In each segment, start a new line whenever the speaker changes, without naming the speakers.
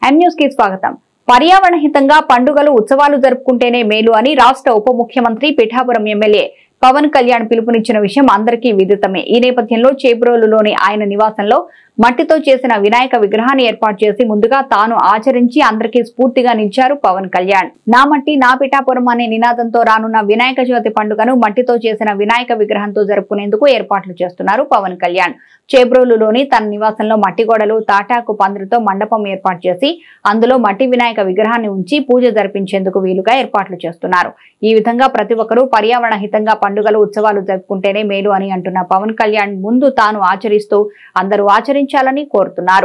M news కి స్వాగతం పర్యావరణ హితంగా పండుగలు ఉత్సవాలు జరుపుకుంటేనే మేలు అని రాష్ట్ర ఉప ముఖ్యమంత్రి పిఠాపురం ఎమ్మెల్యే పవన్ కళ్యాణ్ పిలుపునిచ్చిన విషయం అందరికీ విదితమే ఈ నేపథ్యంలో చేబ్రోలులోని ఆయన నివాసంలో మట్టితో చేసిన వినాయక విగ్రహాన్ని ఏర్పాటు చేసి ముందుగా తాను ఆచరించి అందరికీ స్ఫూర్తిగా నిలిచారు పవన్ కళ్యాణ్ నా మట్టి నా పిఠాపురం అనే నినాదంతో రానున్న వినాయక చవితి పండుగను మట్టితో చేసిన వినాయక విగ్రహంతో జరుపుకునేందుకు ఏర్పాట్లు చేస్తున్నారు పవన్ కళ్యాణ్ చేబ్రోలులోని తన నివాసంలో మట్టి గోడలు తాటాకు పందిరితో మండపం ఏర్పాటు చేసి అందులో మట్టి వినాయక విగ్రహాన్ని ఉంచి పూజ జరిపించేందుకు వీలుగా ఏర్పాట్లు చేస్తున్నారు ఈ విధంగా ప్రతి ఒక్కరూ పర్యావరణ హితంగా పండుగలు ఉత్సవాలు జరుపుకుంటేనే మేలు అని అంటున్న పవన్ కళ్యాణ్ ముందు తాను ఆచరిస్తూ అందరూ ఆచరించాలని కోరుతున్నారు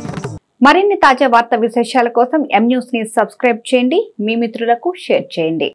మరిన్ని తాజా వార్తా విశేషాల కోసం ఎం న్యూస్ ని సబ్స్క్రైబ్ చేయండి మీ మిత్రులకు షేర్ చేయండి